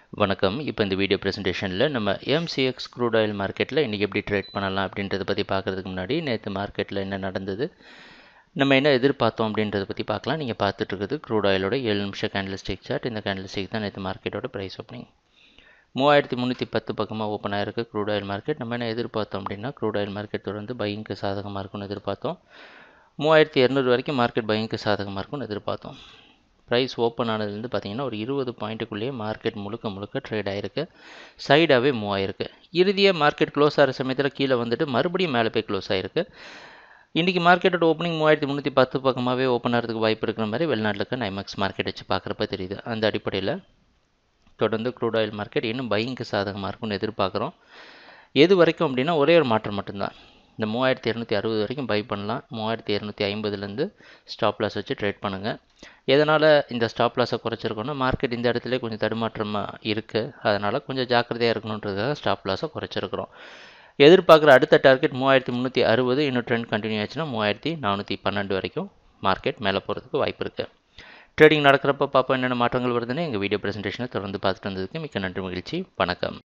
வணக்கம் இப்போ இந்த வீடியோ ப்ரெசன்டேஷனில் நம்ம எம்சிஎக்ஸ் க்ரூட் ஆயில் மார்க்கெட்டில் இன்றைக்கி எப்படி ட்ரேட் பண்ணலாம் அப்படின்றத பற்றி பார்க்குறதுக்கு முன்னாடி நேற்று மார்க்கெட்டில் என்ன நடந்தது நம்ம என்ன எதிர்பார்த்தோம் அப்படின்றத பற்றி பார்க்கலாம் நீங்கள் பார்த்துட்டு இருக்குது க்ரூட் ஆயிலோட ஏழு நிமிஷம் கேண்டில்ஸ்டிக் சார்ட் இந்த கேண்டில்ஸ்டிக் தான் நேற்று மார்க்கெட்டோட ப்ரைஸ் ஓப்பனிங் மூவாயிரத்தி முந்நூற்றி பத்து பக்கமாக ஓப்பன் ஆயிருக்கு க்ரூட் ஆயில் மார்க்கெட் நம்ம என்ன எதிர்பார்த்தோம் அப்படின்னா க்ரூட் ஆயில் மார்க்கெட் தொடர்ந்து பையிங்க்கு சாதகமாக இருக்கும்னு எதிர்பார்த்தோம் மூவாயிரத்தி இரநூறு வரைக்கும் மார்க்கெட் பையிங்க்கு சாதகமாக இருக்கும்னு எதிர்பார்த்தோம் ப்ரைஸ் ஓப்பன் ஆனதுலேருந்து பார்த்தீங்கன்னா ஒரு இருபது பாயிண்ட்டுக்குள்ளேயே மார்க்கெட் முழுக்க முழுக்க ட்ரேட் ஆகிருக்கு சைடாகவே மூவ் ஆகிருக்கு இறுதியாக மார்க்கெட் க்ளோஸ் ஆகிற சமயத்தில் கீழே வந்துட்டு மறுபடியும் மேலே போய் க்ளோஸ் ஆகிருக்கு இன்றைக்கி மார்க்கெட்டோட ஓப்பனிங் மூவாயிரத்தி முந்நூற்றி பத்து பக்கமாகவே ஓப்பன் ஆகிறதுக்கு வாய்ப்பு இருக்கிற மாதிரி வெளிநாட்டில் இருக்க நைமக்ஸ் மார்க்கெட் வச்சு பார்க்குறப்ப தெரியுது அந்த அடிப்படையில் தொடர்ந்து க்ரூட் ஆயில் மார்க்கெட் இன்னும் பையிங்க்கு சாதகமாக இருக்கும்னு எதிர்பார்க்குறோம் எது வரைக்கும் அப்படின்னா ஒரே ஒரு மாற்றம் மட்டும்தான் இந்த மூவாயிரத்தி இரநூத்தி அறுபது வரைக்கும் பை பண்ணலாம் மூவாயிரத்தி இரநூத்தி ஐம்பதுலேருந்து ஸ்டாப் லாஸ் வச்சு ட்ரேட் பண்ணுங்கள் எதனால் இந்த ஸ்டாப் லாஸை குறைச்சிருக்கோன்னா மார்க்கெட் இந்த இடத்துல கொஞ்சம் தடுமாற்றமாக இருக்குது அதனால் கொஞ்சம் ஜாக்கிரதையாக இருக்கணுன்றதுக்காக ஸ்டாப் லாஸை குறைச்சிருக்கிறோம் எதிர்பார்க்குற அடுத்த டார்கெட் மூவாயிரத்தி முந்நூற்றி அறுபது இன்னும் ட்ரெண்ட் கண்டினியூ ஆச்சுன்னா மூவாயிரத்தி நானூற்றி பன்னெண்டு வரைக்கும் மார்க்கெட் மேலே போகிறதுக்கு வாய்ப்பு இருக்குது ட்ரேடிங் நடக்கிறப்ப பார்ப்போம் என்னென்ன மாற்றங்கள் வருதுன்னு எங்கள் வீடியோ ப்ரெசன்டேஷனை தொடர்ந்து பார்த்துட்டு வந்ததுக்கு மிக்க நன்றி மகிழ்ச்சி வணக்கம்